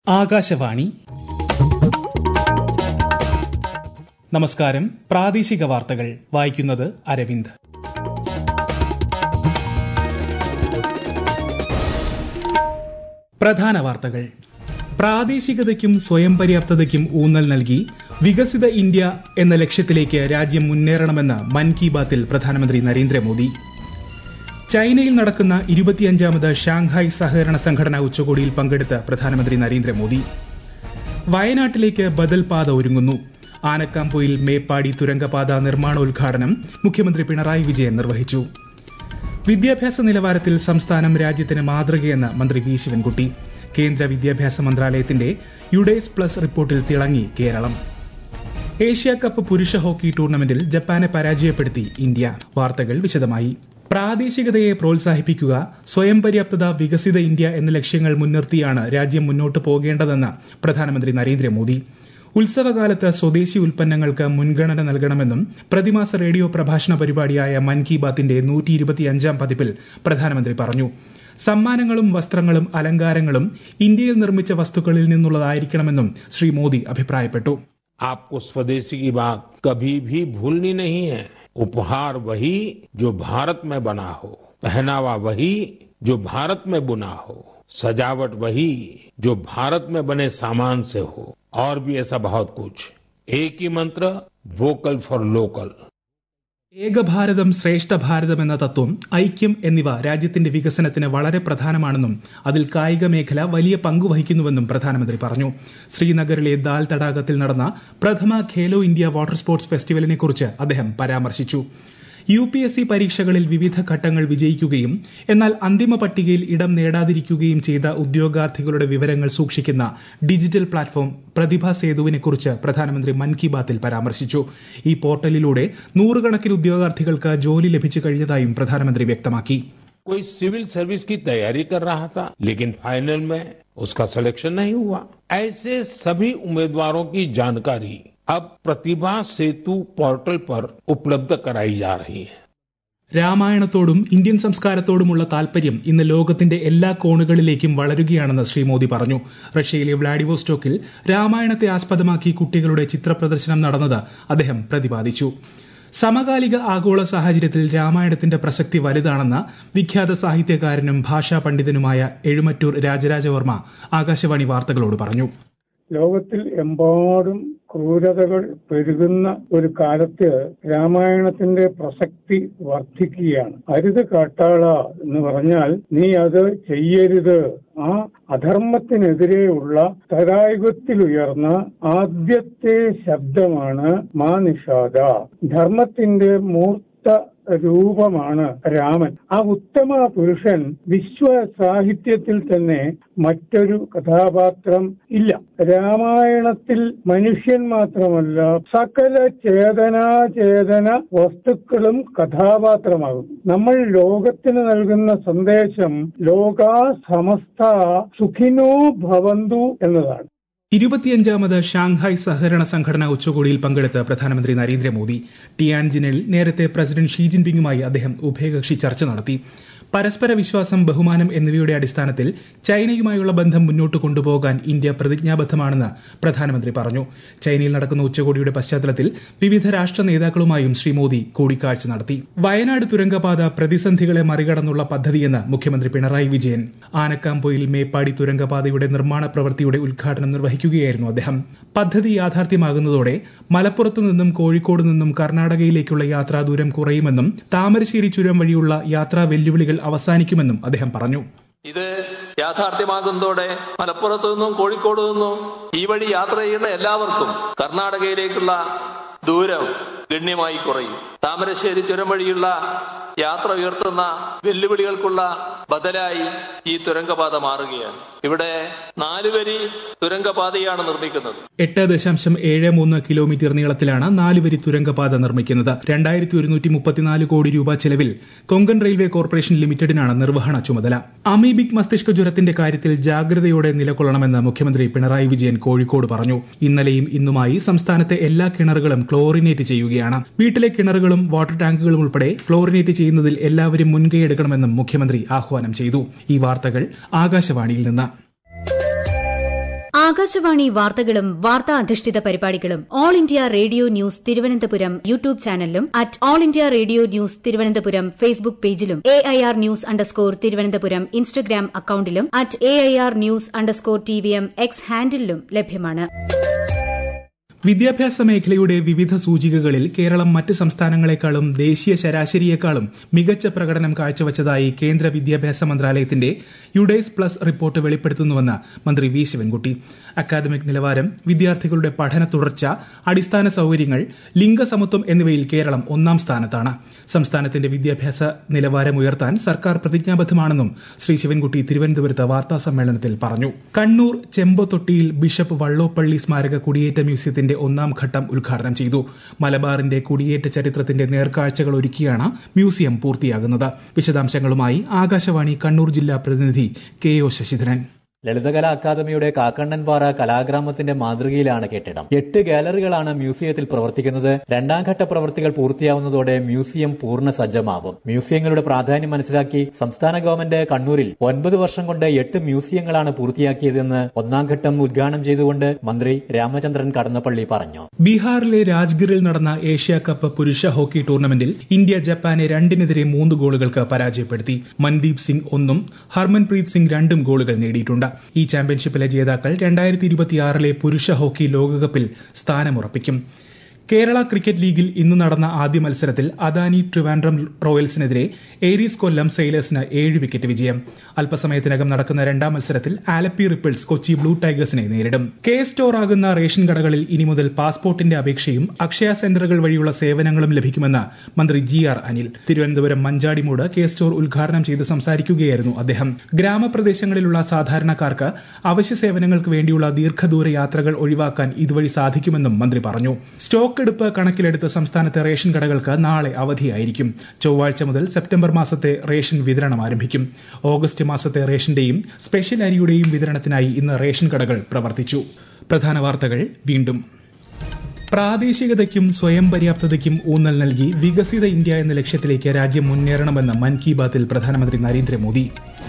ആകാശവാണി നമസ്കാരം പ്രാദേശിക വാർത്തകൾ വായിക്കുന്നത് അരവിന്ദ് പ്രധാന വാർത്തകൾ പ്രാദേശികതയ്ക്കും സ്വയം പര്യാപ്തതയ്ക്കും ഊന്നൽ നൽകി വികസിത ഇന്ത്യ എന്ന ലക്ഷ്യത്തിലേക്ക് രാജ്യം മുന്നേറണമെന്ന് മൻ കി ബാത്തിൽ പ്രധാനമന്ത്രി നരേന്ദ്രമോദി ചൈനയിൽ നടക്കുന്ന ഇരുപത്തിയഞ്ചാമത് ഷാങ്ഹായ് സഹകരണ സംഘടനാ ഉച്ചകോടിയിൽ പങ്കെടുത്ത് പ്രധാനമന്ത്രി നരേന്ദ്രമോദി വയനാട്ടിലേക്ക് ബദൽ പാത ഒരുങ്ങുന്നു ആനക്കാംപൊയിൽ മേപ്പാടി തുരങ്കപാത നിർമ്മാണോദ്ഘാടനം മുഖ്യമന്ത്രി പിണറായി വിജയൻ നിർവഹിച്ചു വിദ്യാഭ്യാസ നിലവാരത്തിൽ സംസ്ഥാനം രാജ്യത്തിന് മാതൃകയെന്ന് മന്ത്രി വി ശിവൻകുട്ടി കേന്ദ്ര വിദ്യാഭ്യാസ മന്ത്രാലയത്തിന്റെ യുഡേസ് പ്ലസ് റിപ്പോർട്ടിൽ തിളങ്ങി കേരളം ഏഷ്യ കപ്പ് പുരുഷ ഹോക്കി ടൂർണമെന്റിൽ ജപ്പാനെ പരാജയപ്പെടുത്തി ഇന്ത്യ വാർത്തകൾ വിശദമായി പ്രാദേശികതയെ പ്രോത്സാഹിപ്പിക്കുക സ്വയം പര്യാപ്തത വികസിത ഇന്ത്യ എന്ന ലക്ഷ്യങ്ങൾ മുൻനിർത്തിയാണ് രാജ്യം മുന്നോട്ട് പോകേണ്ടതെന്ന് പ്രധാനമന്ത്രി നരേന്ദ്രമോദി ഉത്സവകാലത്ത് സ്വദേശി ഉൽപ്പന്നങ്ങൾക്ക് മുൻഗണന നൽകണമെന്നും പ്രതിമാസ റേഡിയോ പ്രഭാഷണ പരിപാടിയായ മൻ കി ബാത്തിന്റെ നൂറ്റി ഇരുപത്തിയഞ്ചാം പതിപ്പിൽ പ്രധാനമന്ത്രി പറഞ്ഞു സമ്മാനങ്ങളും വസ്ത്രങ്ങളും അലങ്കാരങ്ങളും ഇന്ത്യയിൽ നിർമ്മിച്ച വസ്തുക്കളിൽ നിന്നുള്ളതായിരിക്കണമെന്നും ശ്രീ മോദി അഭിപ്രായപ്പെട്ടു आपको स्वदेशी की बात कभी भी भूलनी नहीं है उपहार वही जो भारत में बना हो पहनावा वही जो भारत में बुना हो सजावट वही जो भारत में बने सामान से हो और भी ऐसा बहुत कुछ एक ही मंत्र वोकल फॉर लोकल ഏകഭാരതം ശ്രേഷ്ഠ ഭാരതം എന്ന തത്വം ഐക്യം എന്നിവ രാജ്യത്തിന്റെ വികസനത്തിന് വളരെ പ്രധാനമാണെന്നും അതിൽ കായിക മേഖല വലിയ പങ്ക് വഹിക്കുന്നുവെന്നും പ്രധാനമന്ത്രി പറഞ്ഞു ശ്രീനഗറിലെ ദാൽ തടാകത്തിൽ നടന്ന പ്രഥമ ഖേലോ ഇന്ത്യ വാട്ടർ സ്പോർട്സ് ഫെസ്റ്റിവലിനെക്കുറിച്ച് അദ്ദേഹം പരാമർശിച്ചു യു പി എസ് സി പരീക്ഷകളിൽ വിവിധ ഘട്ടങ്ങൾ വിജയിക്കുകയും എന്നാൽ അന്തിമ പട്ടികയിൽ ഇടം നേടാതിരിക്കുകയും ചെയ്ത ഉദ്യോഗാർത്ഥികളുടെ വിവരങ്ങൾ സൂക്ഷിക്കുന്ന ഡിജിറ്റൽ പ്ലാറ്റ്ഫോം പ്രതിഭ സേതുവിനെക്കുറിച്ച് പ്രധാനമന്ത്രി മൻ കി ബാത്തിൽ പരാമർശിച്ചു ഈ പോർട്ടലിലൂടെ നൂറുകണക്കിന് ഉദ്യോഗാർത്ഥികൾക്ക് ജോലി ലഭിച്ചു കഴിഞ്ഞതായും പ്രധാനമന്ത്രി വ്യക്തമാക്കി कोई सिविल सर्विस की तैयारी कर रहा था लेकिन फाइनल में उसका सिलेक्शन नहीं हुआ ऐसे सभी उम्मीदवारों की जानकारी अब प्रतिभा सेतु पोर्टल पर उपलब्ध कराई जा रही है രാമായണത്തോടും ഇന്ത്യൻ സംസ്കാരത്തോടുമുള്ള താൽപര്യം ഇന്ന് ലോകത്തിന്റെ എല്ലാ കോണുകളിലേക്കും വളരുകയാണെന്ന് ശ്രീ മോദി പറഞ്ഞു റഷ്യയിലെ വ്ളാഡിവോസ്റ്റോക്കിൽ രാമായണത്തെ ആസ്പദമാക്കി കുട്ടികളുടെ ചിത്രപ്രദർശനം നടന്നത് അദ്ദേഹം പ്രതിപാദിച്ചു സമകാലിക ആഗോള സാഹചര്യത്തിൽ രാമായണത്തിന്റെ പ്രസക്തി വലുതാണെന്ന് വിഖ്യാത സാഹിത്യകാരനും ഭാഷാ പണ്ഡിതനുമായ എഴുമറ്റൂർ രാജരാജവർമ്മ ആകാശവാണി വാർത്തകളോട് പറഞ്ഞു ലോകത്തിൽ എമ്പാടും ക്രൂരതകൾ പെരുകുന്ന ഒരു കാലത്ത് രാമായണത്തിന്റെ പ്രസക്തി വർദ്ധിക്കുകയാണ് അരുത് കാട്ടാള എന്ന് പറഞ്ഞാൽ നീ അത് ചെയ്യരുത് ആ അധർമ്മത്തിനെതിരെയുള്ള തരായുഗത്തിലുയർന്ന ആദ്യത്തെ ശബ്ദമാണ് മാ നിഷാദ ധർമ്മത്തിന്റെ മൂർത്ത രൂപമാണ് രാമൻ ആ ഉത്തമ പുരുഷൻ വിശ്വ സാഹിത്യത്തിൽ തന്നെ മറ്റൊരു കഥാപാത്രം ഇല്ല രാമായണത്തിൽ മനുഷ്യൻ മാത്രമല്ല സകല ചേതനാചേതന വസ്തുക്കളും കഥാപാത്രമാകും നമ്മൾ ലോകത്തിന് നൽകുന്ന സന്ദേശം ലോകാ സമസ്ത സുഖിനോ ഭവന്തു എന്നതാണ് ഇരുപത്തിയഞ്ചാമത് ഷാങ്ഹായ് സഹകരണ സംഘടന ഉച്ചകോടിയിൽ പങ്കെടുത്ത് പ്രധാനമന്ത്രി നരേന്ദ്രമോദി ടിയാൻജിനിൽ നേരത്തെ പ്രസിഡന്റ് ഷീ ജിൻപിങ്ങുമായി അദ്ദേഹം ഉഭയകക്ഷി ചർച്ച നടത്തി പരസ്പര വിശ്വാസം ബഹുമാനം എന്നിവയുടെ അടിസ്ഥാനത്തിൽ ചൈനയുമായുള്ള ബന്ധം മുന്നോട്ട് കൊണ്ടുപോകാൻ ഇന്ത്യ പ്രതിജ്ഞാബദ്ധമാണെന്ന് പ്രധാനമന്ത്രി പറഞ്ഞു ചൈനയിൽ നടക്കുന്ന ഉച്ചകോടിയുടെ പശ്ചാത്തലത്തിൽ വിവിധ രാഷ്ട്ര നേതാക്കളുമായും ശ്രീ മോദി കൂടിക്കാഴ്ച നടത്തി വയനാട് തുരങ്കപാത പ്രതിസന്ധികളെ മറികടന്നുള്ള പദ്ധതിയെന്ന് മുഖ്യമന്ത്രി പിണറായി വിജയൻ ആനക്കാംപൊയിൽ മേപ്പാടി തുരങ്കപാതയുടെ നിർമ്മാണ പ്രവൃത്തിയുടെ ഉദ്ഘാടനം നിർവഹിക്കുകയായിരുന്നു അദ്ദേഹം പദ്ധതി യാഥാർത്ഥ്യമാകുന്നതോടെ മലപ്പുറത്തു നിന്നും കോഴിക്കോട് നിന്നും കർണാടകയിലേക്കുള്ള യാത്രാ ദൂരം കുറയുമെന്നും താമരശ്ശേരി ചുരം വഴിയുള്ള യാത്രാ വെല്ലുവിളികൾ അവസാനിക്കുമെന്നും അദ്ദേഹം പറഞ്ഞു ഇത് യാഥാർത്ഥ്യമാകുന്നതോടെ മലപ്പുറത്തു നിന്നും കോഴിക്കോട് നിന്നും ഈ വഴി യാത്ര ചെയ്യുന്ന എല്ലാവർക്കും കർണാടകയിലേക്കുള്ള ദൂരം ഗണ്യമായി കുറയും താമരശ്ശേരി ചുരം വഴിയുള്ള യാത്ര ഉയർത്തുന്ന വെല്ലുവിളികൾക്കുള്ള ബദലായി ഈ തുരങ്കപാത മാറുകയാണ് ഇവിടെ നാലുവരി തുരങ്കപാതയാണ് നിർമ്മിക്കുന്നത് എട്ട് ദശാംശം ഏഴ് മൂന്ന് കിലോമീറ്റർ നീളത്തിലാണ് നാലുവരി തുരങ്കപാത നിർമ്മിക്കുന്നത് രണ്ടായിരത്തി ഒരുന്നൂറ്റി മുപ്പത്തിനാല് കോടി രൂപ ചെലവിൽ കൊങ്കൺ റെയിൽവേ കോർപ്പറേഷൻ ലിമിറ്റഡിനാണ് നിർവഹണ ചുമതല അമീബിക് മസ്തിഷ്ക ജ്വരത്തിന്റെ കാര്യത്തിൽ ജാഗ്രതയോടെ നിലകൊള്ളണമെന്ന് മുഖ്യമന്ത്രി പിണറായി വിജയൻ കോഴിക്കോട് പറഞ്ഞു ഇന്നലെയും ഇന്നുമായി സംസ്ഥാനത്തെ എല്ലാ കിണറുകളും ക്ലോറിനേറ്റ് ചെയ്യുകയാണ് വീട്ടിലെ കിണറുകളും വാട്ടർ ടാങ്കുകളും ഉൾപ്പെടെ ക്ലോറിനേറ്റ് ചെയ്യുന്നതിൽ എല്ലാവരും മുൻകൈയെടുക്കണമെന്നും മുഖ്യമന്ത്രി ആഹ്വാനം ചെയ്തു ഈ വാർത്തകൾ ആകാശവാണിയിൽ നിന്ന് ആകാശവാണി വാർത്തകളും വാർത്താ അധിഷ്ഠിത പരിപാടികളും all India radio news Thiruvananthapuram YouTube ചാനലിലും at all India radio news Thiruvananthapuram Facebook പേജിലും A I R news underscore Thiruvananthapuram Instagram അക്കൌണ്ടിലും at A I R news underscore T V M X ഹാൻഡിലും ലഭ്യമാണ് വിദ്യാഭ്യാസ മേഖലയുടെ വിവിധ സൂചികകളിൽ കേരളം മറ്റ് സംസ്ഥാനങ്ങളെക്കാളും ദേശീയ ശരാശരിയേക്കാളും മികച്ച പ്രകടനം കാഴ്ചവച്ചതായി കേന്ദ്ര വിദ്യാഭ്യാസ മന്ത്രാലയത്തിന്റെ യുഡേസ് പ്ലസ് റിപ്പോർട്ട് വെളിപ്പെടുത്തുന്നുവെന്ന് മന്ത്രി വി ശിവൻകുട്ടി അക്കാദമിക് നിലവാരം വിദ്യാർത്ഥികളുടെ പഠന തുടർച്ച അടിസ്ഥാന സൌകര്യങ്ങൾ ലിംഗസമത്വം എന്നിവയിൽ കേരളം ഒന്നാം സ്ഥാനത്താണ് സംസ്ഥാനത്തിന്റെ വിദ്യാഭ്യാസ നിലവാരം ഉയർത്താൻ സർക്കാർ പ്രതിജ്ഞാബദ്ധമാണെന്നും ശ്രീ ശിവൻകുട്ടി തിരുവനന്തപുരത്ത് വാർത്താ സമ്മേളനത്തിൽ പറഞ്ഞു കണ്ണൂർ ചെമ്പൊത്തൊട്ടിയിൽ ബിഷപ്പ് വള്ളോപ്പള്ളി സ്മാരക കുടിയേറ്റ മ്യൂസിയത്തിന്റെ ഒന്നാം ഘട്ടം ഉദ്ഘാടനം ചെയ്തു മലബാറിന്റെ കുടിയേറ്റ ചരിത്രത്തിന്റെ നേർക്കാഴ്ചകൾ ഒരുക്കിയാണ് മ്യൂസിയം പൂർത്തിയാകുന്നത് വിശദാംശങ്ങളുമായി ആകാശവാണി കണ്ണൂർ ജില്ലാ പ്രതിനിധി കെ ഒ ശശിധരൻ ലളിതകലാ അക്കാദമിയുടെ കാക്കണ്ണൻപാറ കലാഗ്രാമത്തിന്റെ മാതൃകയിലാണ് കെട്ടിടം എട്ട് ഗാലറികളാണ് മ്യൂസിയത്തിൽ പ്രവർത്തിക്കുന്നത് രണ്ടാം ഘട്ട പ്രവൃത്തികൾ പൂർത്തിയാവുന്നതോടെ മ്യൂസിയം പൂർണ്ണ സജ്ജമാവും മ്യൂസിയങ്ങളുടെ പ്രാധാന്യം മനസ്സിലാക്കി സംസ്ഥാന ഗവൺമെന്റ് കണ്ണൂരിൽ ഒൻപത് വർഷം കൊണ്ട് എട്ട് മ്യൂസിയങ്ങളാണ് പൂർത്തിയാക്കിയതെന്ന് ഒന്നാം ഘട്ടം ഉദ്ഘാടനം ചെയ്തുകൊണ്ട് മന്ത്രി രാമചന്ദ്രൻ കടന്നപ്പള്ളി പറഞ്ഞു ബീഹാറിലെ രാജ്ഗിറിൽ നടന്ന ഏഷ്യ കപ്പ് പുരുഷ ഹോക്കി ടൂർണമെന്റിൽ ഇന്ത്യ ജപ്പാനെ രണ്ടിനെതിരെ മൂന്ന് ഗോളുകൾക്ക് പരാജയപ്പെടുത്തി മൻദീപ് സിംഗ് ഒന്നും ഹർമൻപ്രീത് സിംഗ് രണ്ടും ഗോളുകൾ നേടിയിട്ടുണ്ട് ഈ ചാമ്പ്യൻഷിപ്പിലെ ജേതാക്കൾ രണ്ടായിരത്തി ഇരുപത്തിയാറിലെ പുരുഷ ഹോക്കി ലോകകപ്പിൽ സ്ഥാനമുറപ്പിക്കും കേരള ക്രിക്കറ്റ് ലീഗിൽ ഇന്ന് നടന്ന ആദ്യ മത്സരത്തിൽ അദാനി ട്രിവാൻഡ്രം റോയൽസിനെതിരെ ഏരീസ് കൊല്ലം സെയിലേഴ്സിന് ഏഴ് വിക്കറ്റ് വിജയം അല്പസമയത്തിനകം നടക്കുന്ന രണ്ടാം മത്സരത്തിൽ ആലപ്പി റിപ്പിൾസ് കൊച്ചി ബ്ലൂ ടൈഗേഴ്സിനെ നേരിടും കെ സ്റ്റോർ ആകുന്ന റേഷൻ കടകളിൽ ഇനി മുതൽ പാസ്പോർട്ടിന്റെ അപേക്ഷയും അക്ഷയ സെന്ററുകൾ വഴിയുള്ള സേവനങ്ങളും ലഭിക്കുമെന്ന് മന്ത്രി G R Anil Thiruvananthapuram Manjadimoodu K store ഉദ്ഘാടനം ചെയ്ത് സംസാരിക്കുകയായിരുന്നു അദ്ദേഹം ഗ്രാമപ്രദേശങ്ങളിലുള്ള സാധാരണക്കാർക്ക് അവശ്യ സേവനങ്ങൾക്ക് വേണ്ടിയുള്ള ദീർഘദൂര യാത്രകൾ ഒഴിവാക്കാൻ ഇതുവഴി സാധിക്കുമെന്നും മന്ത്രി പറഞ്ഞു സ്റ്റോക്ക് എടുപ്പ് കണക്കിലെടുത്ത് സംസ്ഥാനത്തെ റേഷൻ കടകൾക്ക് നാളെ അവധിയായിരിക്കും ചൊവ്വാഴ്ച മുതൽ സെപ്റ്റംബർ മാസത്തെ റേഷൻ വിതരണം ആരംഭിക്കും ഓഗസ്റ്റ് മാസത്തെ റേഷന്റെയും സ്പെഷ്യൽ അരിയുടെയും വിതരണത്തിനായി ഇന്ന് റേഷൻ കടകൾ പ്രവർത്തിച്ചു പ്രധാന വാർത്തകൾ വീണ്ടും പ്രാദേശികതയ്ക്കും സ്വയം പര്യാപ്തതയ്ക്കും ഊന്നൽ നൽകി വികസിത ഇന്ത്യ എന്ന ലക്ഷ്യത്തിലേക്ക് രാജ്യം മുന്നേറണമെന്ന് മൻ കി ബാത്തിൽ പ്രധാനമന്ത്രി നരേന്ദ്രമോദി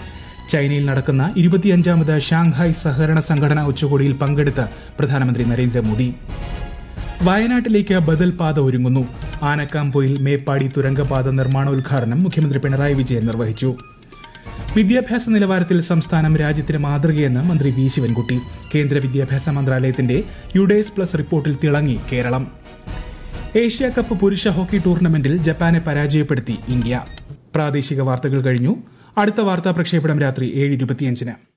ചൈനയിൽ നടക്കുന്ന ഇരുപത്തിയഞ്ചാമത് ഷാങ്ഹായ് സഹകരണ സംഘടനാ ഉച്ചകോടിയിൽ പങ്കെടുത്ത് പ്രധാനമന്ത്രി നരേന്ദ്രമോദി വയനാട്ടിലേക്ക് ബദൽ പാത ഒരുങ്ങുന്നു ആനക്കാംപൊയിൽ മേപ്പാടി തുരങ്കപാത നിർമ്മാണോദ്ഘാടനം മുഖ്യമന്ത്രി പിണറായി വിജയൻ നിർവഹിച്ചു വിദ്യാഭ്യാസ നിലവാരത്തിൽ സംസ്ഥാനം രാജ്യത്തിന് മാതൃകയെന്ന് മന്ത്രി വി ശിവൻകുട്ടി കേന്ദ്ര വിദ്യാഭ്യാസ മന്ത്രാലയത്തിന്റെ യുഡേസ് പ്ലസ് റിപ്പോർട്ടിൽ തിളങ്ങി കേരളം ഏഷ്യ കപ്പ് പുരുഷ ഹോക്കി ടൂർണമെന്റിൽ ജപ്പാനെ പരാജയപ്പെടുത്തി ഇന്ത്യ പ്രാദേശിക വാർത്തകൾ കഴിഞ്ഞു അടുത്ത വാർത്താ പ്രക്ഷേപണം രാത്രി ഏഴ് ഇരുപത്തിയഞ്ചിന്